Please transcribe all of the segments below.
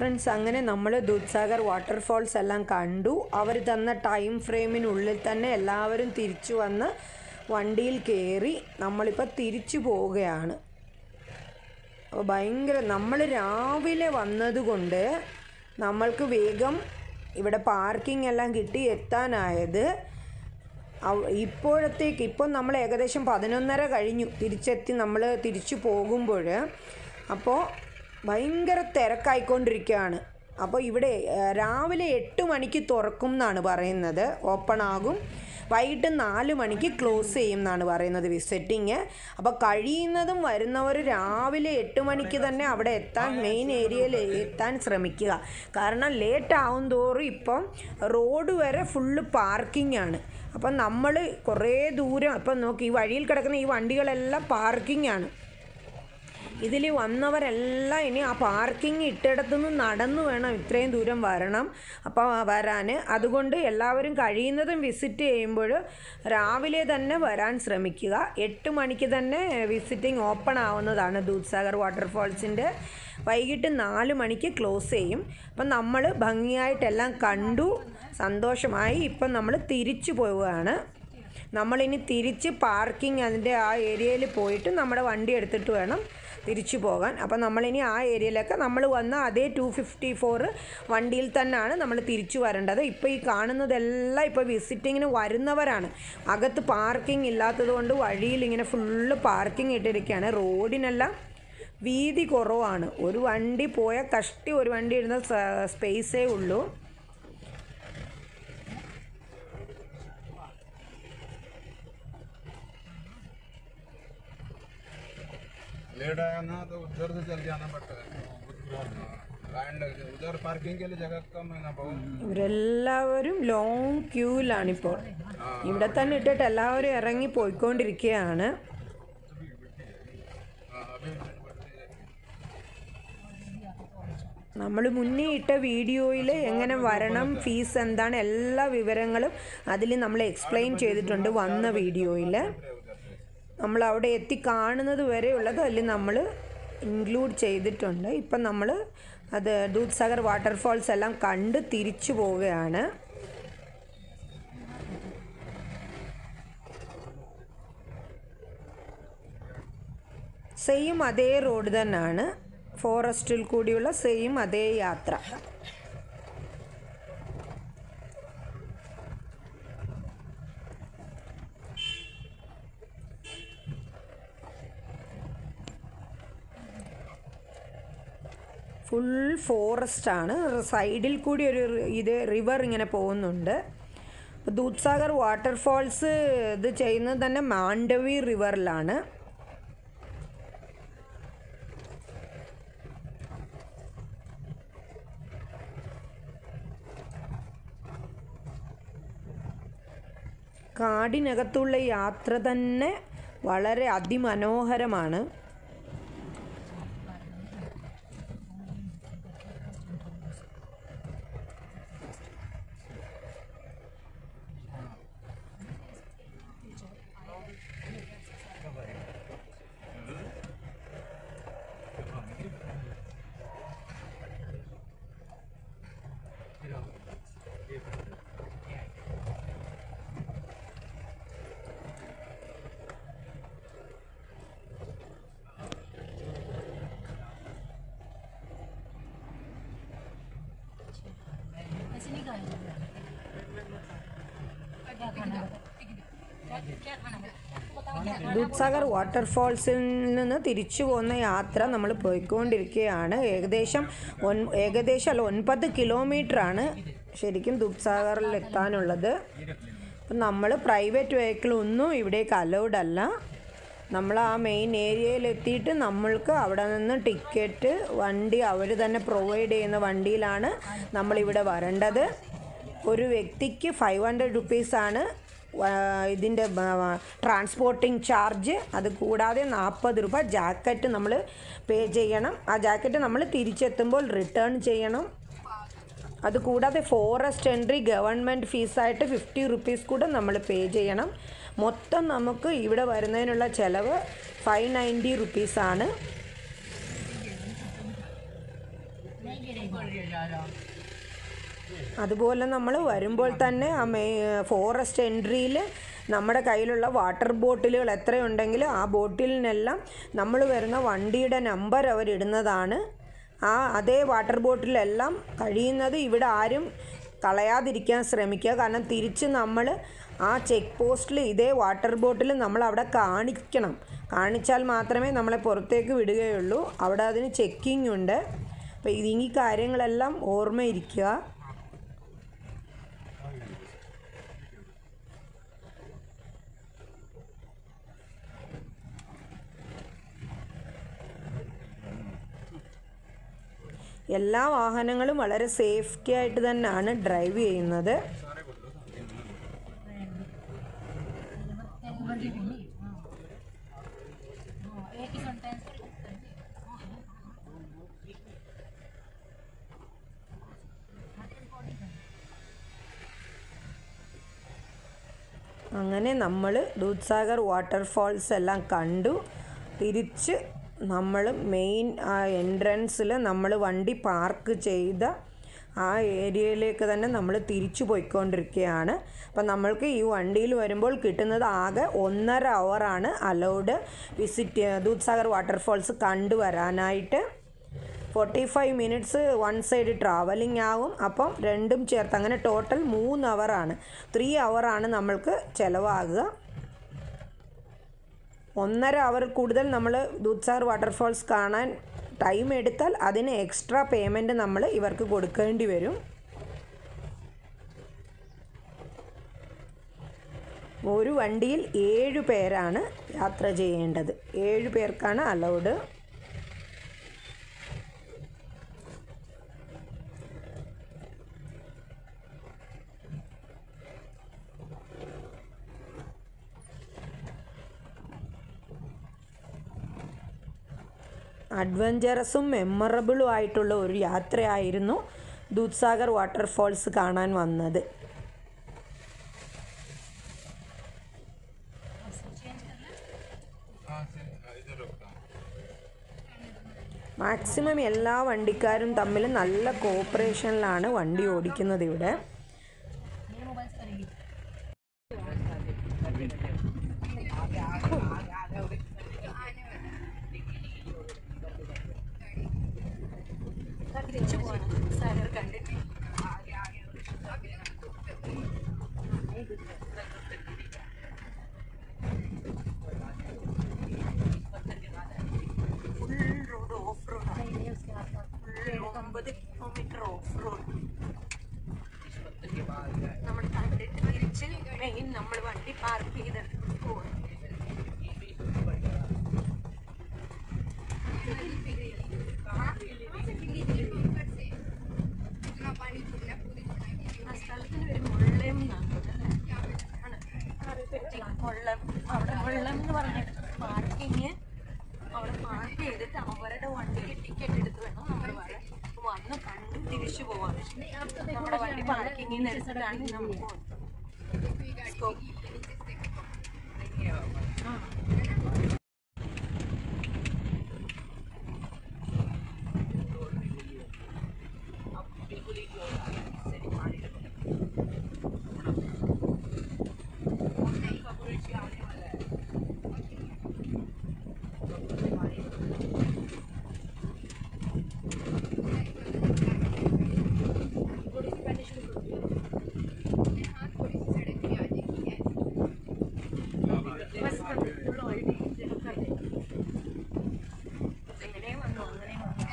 friends അങ്ങനെ നമ്മൾ ദൂദ്സാഗർ waterfalls എല്ലാം കണ്ടു അവർ തന്ന ടൈം ഫ്രെയിമിനുള്ളിൽ തന്നെ എല്ലാവരും തിരിച്ചു വന്ന് വണ്ടിയിൽ കയറി നമ്മളിപ്പോൾ തിരിച്ചു പോവുകയാണ് അപ്പോൾ ഭയങ്കര നമ്മൾ രാവിലെ വന്നതുകൊണ്ട് നമ്മൾക്ക് വേഗം ഇവിടെ പാർക്കിംഗ് എല്ലാം കിട്ടി എത്താനായത് അവ- ഇപ്പോഴത്തേക്ക് ഇപ്പം നമ്മൾ ഏകദേശം പതിനൊന്നര കഴിഞ്ഞു തിരിച്ചെത്തി നമ്മൾ തിരിച്ചു പോകുമ്പോൾ അപ്പോൾ ഭയങ്കര തിരക്കായിക്കൊണ്ടിരിക്കുകയാണ് അപ്പോൾ ഇവിടെ ഏഹ്, രാവിലെ എട്ട് മണിക്ക് തുറക്കും എന്നാണ് പറയുന്നത് ഓപ്പൺ ആകും വൈകിട്ട് നാല് മണിക്ക് ക്ലോസ് ചെയ്യും എന്നാണ് പറയുന്നത് വിസിറ്റിങ് അപ്പോൾ കഴിയുന്നതും വരുന്നവർ രാവിലെ എട്ട് മണിക്ക് തന്നെ അവിടെ എത്താൻ മെയിൻ ഏരിയയിൽ എത്താൻ ശ്രമിക്കുക കാരണം ലേറ്റ് ആവും തോറും ഇപ്പം റോഡ് വരെ ഫുള്ള് പാർക്കിംഗ് ആണ് അപ്പം നമ്മൾ കുറേ ദൂരം ഇപ്പം നോക്കി ഈ വഴിയിൽ കിടക്കുന്ന ഈ വണ്ടികളെല്ലാം പാർക്കിംഗ് ആണ് ഇതിൽ വന്നവരെല്ലാം ഇനി ആ പാർക്കിംഗ് ഇട്ടിടത്തുനിന്ന് നടന്നു വേണം ഇത്രയും ദൂരം വരണം അപ്പോൾ വരാൻ അതുകൊണ്ട് എല്ലാവരും കഴിയുന്നതും വിസിറ്റ് ചെയ്യുമ്പോൾ രാവിലെ തന്നെ വരാൻ ശ്രമിക്കുക എട്ട് മണിക്ക് തന്നെ വിസിറ്റിംഗ് ഓപ്പൺ ആവുന്നതാണ് ദൂദ്സാഗർ വാട്ടർഫോൾസിൻ്റെ വൈകിട്ട് നാല് മണിക്ക് ക്ലോസ് ചെയ്യും അപ്പം നമ്മൾ ഭംഗിയായിട്ടെല്ലാം കണ്ടു സന്തോഷമായി ഇപ്പം നമ്മൾ തിരിച്ചു പോവുകയാണ് നമ്മളിനി തിരിച്ച് പാർക്കിംഗ് അതിൻ്റെ ആ ഏരിയയിൽ പോയിട്ട് നമ്മുടെ വണ്ടി എടുത്തിട്ട് വേണം തിരിച്ചു പോകാൻ അപ്പോൾ നമ്മളിനി ആ ഏരിയയിലൊക്കെ നമ്മൾ വന്ന അതേ ടു ഫിഫ്റ്റി ഫോർ വണ്ടിയിൽ തന്നെയാണ് നമ്മൾ തിരിച്ചു വരേണ്ടത് ഇപ്പോൾ ഈ കാണുന്നതെല്ലാം ഇപ്പോൾ വിസിറ്റിങ്ങിന് വരുന്നവരാണ് അകത്ത് പാർക്കിംഗ് ഇല്ലാത്തത് കൊണ്ട് വഴിയിൽ ഇങ്ങനെ ഫുള്ള് പാർക്കിംഗ് ഇട്ടിരിക്കുകയാണ് റോഡിനെല്ലാം വീതി കുറവാണ് ഒരു വണ്ടി പോയാൽ കഷ്ടി ഒരു വണ്ടി ഇരുന്ന സ്പേസേ ഉള്ളൂ लेट आया ना तो उधर से चल जाना पड़ता है एंड उधर पार्किंग के लिए जगह कम है ना बहुत ഇവരെല്ലാവരും ലോങ് ക്യൂവിലാണിപ്പോൾ ഇവിടെ തന്നെ ഇട്ടിട്ട് എല്ലാവരും ഇറങ്ങി പോയിക്കൊണ്ടിരിക്കുകയാണ് हाँ, अभी നമ്മൾ മുന്നേ ഇട്ട വീഡിയോയിൽ എങ്ങനെ വരണം ഫീസ് എന്താണ് എല്ലാ വിവരങ്ങളും അതിൽ നമ്മൾ എക്സ്പ്ലെയിൻ ചെയ്തിട്ടുണ്ട് വന്ന വീഡിയോയിൽ നമ്മൾ അവിടെ എത്തി കാണുന്നത് വരെയുള്ളത് അതിൽ നമ്മൾ ഇൻക്ലൂഡ് ചെയ്തിട്ടുണ്ട് ഇപ്പം നമ്മൾ അത് ദൂദ്സാഗർ വാട്ടർഫോൾസ് എല്ലാം കണ്ട് തിരിച്ചു പോവുകയാണ് സെയിം അതേ റോഡ് തന്നെയാണ് ഫോറസ്റ്റിൽ കൂടിയുള്ള സെയിം അതേ യാത്ര ഫുൾ ഫോറസ്റ്റ് ആണ് സൈഡിൽ കൂടി ഒരു റി- ഇത് റിവർ ഇങ്ങനെ പോകുന്നുണ്ട് അപ്പോൾ ദൂദ്സാഗർ വാട്ടർഫോൾസ് ഇത് ചെയ്യുന്നത് തന്നെ മാണ്ഡവി റിവറിലാണ് കാടിനകത്തുള്ള യാത്ര തന്നെ വളരെ അതിമനോഹരമാണ് ദൂദ്സാഗർ വാട്ടർഫോൾസിൽ നിന്ന് തിരിച്ചു പോകുന്ന യാത്ര നമ്മൾ പോയിക്കൊണ്ടിരിക്കുകയാണ് ഏകദേശം ഒൻ ഏകദേശം അല്ല ഒൻപത് കിലോമീറ്ററാണ് ശരിക്കും ദൂദ്സാഗറിൽ എത്താനുള്ളത് അപ്പം നമ്മൾ പ്രൈവറ്റ് വെഹിക്കിൾ ഒന്നും ഇവിടേക്ക് അലൗഡ് അല്ല നമ്മൾ ആ മെയിൻ ഏരിയയിൽ എത്തിയിട്ട് നമ്മൾക്ക് അവിടെ നിന്ന് ടിക്കറ്റ് വണ്ടി അവർ തന്നെ പ്രൊവൈഡ് ചെയ്യുന്ന വണ്ടിയിലാണ് നമ്മളിവിടെ വരേണ്ടത് ഒരു വ്യക്തിക്ക് ഫൈവ് ഹൺഡ്രഡ് റുപ്പീസാണ് ഇതിൻ്റെ ട്രാൻസ്പോർട്ടിംഗ് ചാർജ് അത് കൂടാതെ നാൽപ്പത് രൂപ ജാക്കറ്റ് നമ്മൾ പേ ചെയ്യണം ആ ജാക്കറ്റ് നമ്മൾ തിരിച്ചെത്തുമ്പോൾ റിട്ടേൺ ചെയ്യണം അത് കൂടാതെ ഫോറസ്റ്റ് എൻട്രി ഗവൺമെൻറ് ഫീസായിട്ട് ഫിഫ്റ്റി റുപ്പീസ് കൂടെ നമ്മൾ പേ ചെയ്യണം മൊത്തം നമുക്ക് ഇവിടെ വരുന്നതിനുള്ള ചിലവ് ഫൈവ് നയൻറ്റി റുപ്പീസാണ് അതുപോലെ നമ്മൾ വരുമ്പോൾ തന്നെ ആ മേ ഫോറസ്റ്റ് എൻട്രിയിൽ നമ്മുടെ കയ്യിലുള്ള വാട്ടർ ബോട്ടിലുകൾ എത്രയുണ്ടെങ്കിലും ആ ബോട്ടിലിനെല്ലാം നമ്മൾ വരുന്ന വണ്ടിയുടെ നമ്പർ അവരിടുന്നതാണ് ആ അതേ വാട്ടർ ബോട്ടിലെല്ലാം കഴിയുന്നത് ഇവിടെ ആരും കളയാതിരിക്കാൻ ശ്രമിക്കുക കാരണം തിരിച്ച് നമ്മൾ ആ ചെക്ക് പോസ്റ്റിൽ ഇതേ വാട്ടർ ബോട്ടിൽ നമ്മൾ അവിടെ കാണിക്കണം കാണിച്ചാൽ മാത്രമേ നമ്മളെ പുറത്തേക്ക് വിടുകയുള്ളൂ അവിടെ അതിന് ചെക്കിംഗ് ഉണ്ട് അപ്പോൾ ഈ കാര്യങ്ങളെല്ലാം ഓർമ്മയിരിക്കുക എല്ലാ വാഹനങ്ങളും വളരെ സേഫ്റ്റി ആയിട്ട് തന്നെയാണ് ഡ്രൈവ് ചെയ്യുന്നത് അങ്ങനെ നമ്മൾ ദൂദ്സാഗർ വാട്ടർഫാൾസ് എല്ലാം കണ്ടു തിരിച്ച് നമ്മൾ മെയിൻ ആ എൻട്രൻസിൽ നമ്മൾ വണ്ടി പാർക്ക് ചെയ്ത ആ ഏരിയയിലേക്ക് തന്നെ നമ്മൾ തിരിച്ചു പോയിക്കൊണ്ടിരിക്കുകയാണ് അപ്പം നമ്മൾക്ക് ഈ വണ്ടിയിൽ വരുമ്പോൾ കിട്ടുന്നത് ആകെ ഒന്നര അവറാണ് അലൗഡ് വിസിറ്റ് ദൂദ്സാഗർ വാട്ടർഫാൾസ് കണ്ടുവരാനായിട്ട് forty five minutes one side travelling ആവും അപ്പം രണ്ടും ചേർത്ത് അങ്ങനെ ടോട്ടൽ മൂന്ന് അവറാണ് ത്രീ അവറാണ് നമ്മൾക്ക് ചിലവാകുക ഒന്നര അവർ കൂടുതൽ നമ്മൾ ദൂദ്സാഗർ വാട്ടർഫാൾസ് കാണാൻ ടൈം എടുത്താൽ അതിന് എക്സ്ട്രാ പേയ്മെൻറ്റ് നമ്മൾ ഇവർക്ക് കൊടുക്കേണ്ടി വരും ഒരു വണ്ടിയിൽ ഏഴ് പേരാണ് യാത്ര ചെയ്യേണ്ടത് ഏഴ് പേർക്കാണ് അലൗഡ് അഡ്വഞ്ചറസും മെമ്മറബിളും ആയിട്ടുള്ള ഒരു യാത്രയായിരുന്നു ദൂദ്സാഗർ വാട്ടർഫാൾസ് കാണാൻ വന്നത് हाँ से इधर रुकता हूँ മാക്സിമം എല്ലാ വണ്ടിക്കാരും തമ്മിൽ നല്ല കോപ്പറേഷനിലാണ് വണ്ടി ഓടിക്കുന്നത് ഇവിടെ ഒമ്പത് കിലോമീറ്റർ ഓഫ് റോഡ് നമ്മൾ കണ്ടിട്ട് തിരിച്ച് മെയിൻ നമ്മൾ വണ്ടി പാർക്ക് ചെയ്തെടുത്ത് പോകണം ആ സ്ഥലത്തിന് ഒരു മുള്ളം മുള്ളം അവിടെ മുള്ളം എന്ന് പറഞ്ഞിട്ട് പാർക്കിങ് അവിടെ പാർക്ക് ചെയ്തിട്ട് അവരുടെ വണ്ടിക്ക് ടിക്കറ്റ് എടുത്ത് വേണം നമ്മൾ വരാൻ വന്ന് കണ്ട് തിരിച്ചു പോവാൻ നമ്മുടെ വണ്ടി പാർക്കിങ്ങിൽ നിന്ന് എടുത്തിട്ടാണ് നമുക്ക് പോകുന്നത് എങ്ങനെ വന്നു അങ്ങനെ വന്നു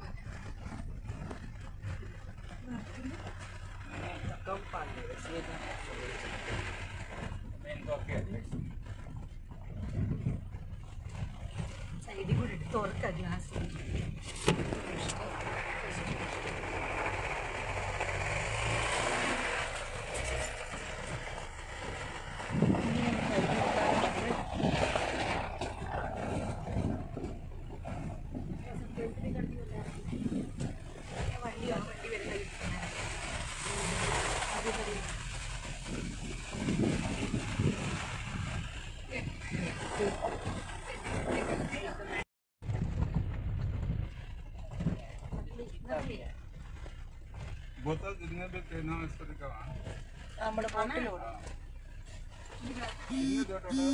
സൈഡിൽ കൂടെ എടുത്ത് തുറക്ക ഗ്ലാസ് വണ്ടി വണ്ടി വരുന്ന बोतल जितने भी ट्रेन है इसको दिखावा നമ്മുടെ ബോട്ടിലോട് कितने दो टोटल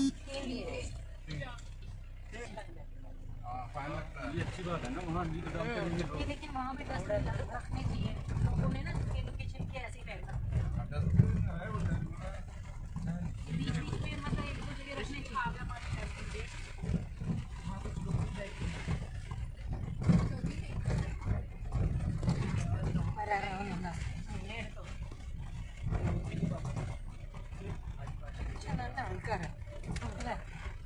हाँ फाइन लगता है ये अच्छी बात है ना वहाँ नीट डॉक्टर कि लेकिन वहाँ पे डस्टबिन रखने चाहिए लोगों ने ना किचन के ऐसे ही फेंकना डस्टबिन है वो बीच बीच में मतलब एक दो जगह रखने चाहिए നല്ല ആൾക്കാരാണ് അല്ലേ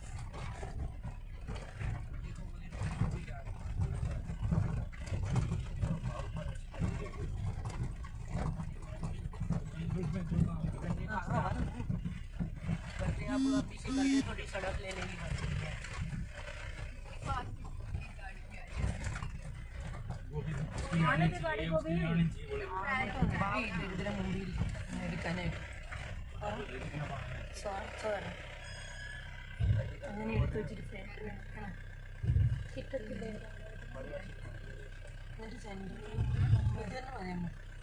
सड़क ले लेनी ഇതിന് മുമ്പിൽ എടുക്കാനായിട്ട് സ്വാർത്ഥമാണ് അങ്ങനെ എടുത്ത് വെച്ചിട്ട് ഫ്രണ്ട് വെക്കണം കിട്ടത്തില്ല എന്നിട്ട് സെൻറ്റർ ഇതെന്ന് പറയാൻ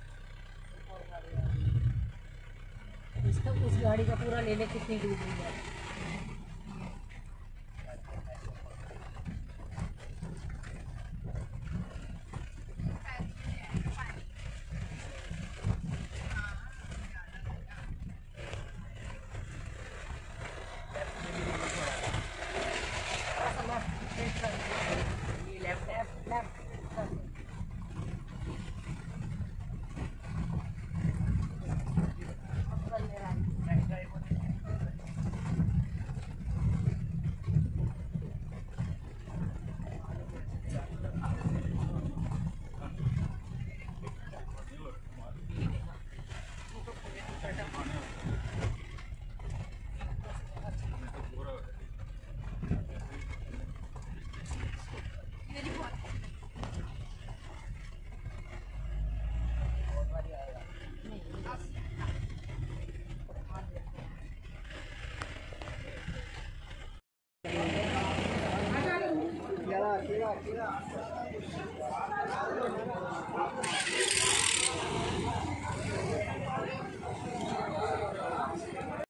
इसका उस गाड़ी का पूरा ले ले कितनी दूर दूर जाए लेफ्ट लेफ्ट लेफ्ट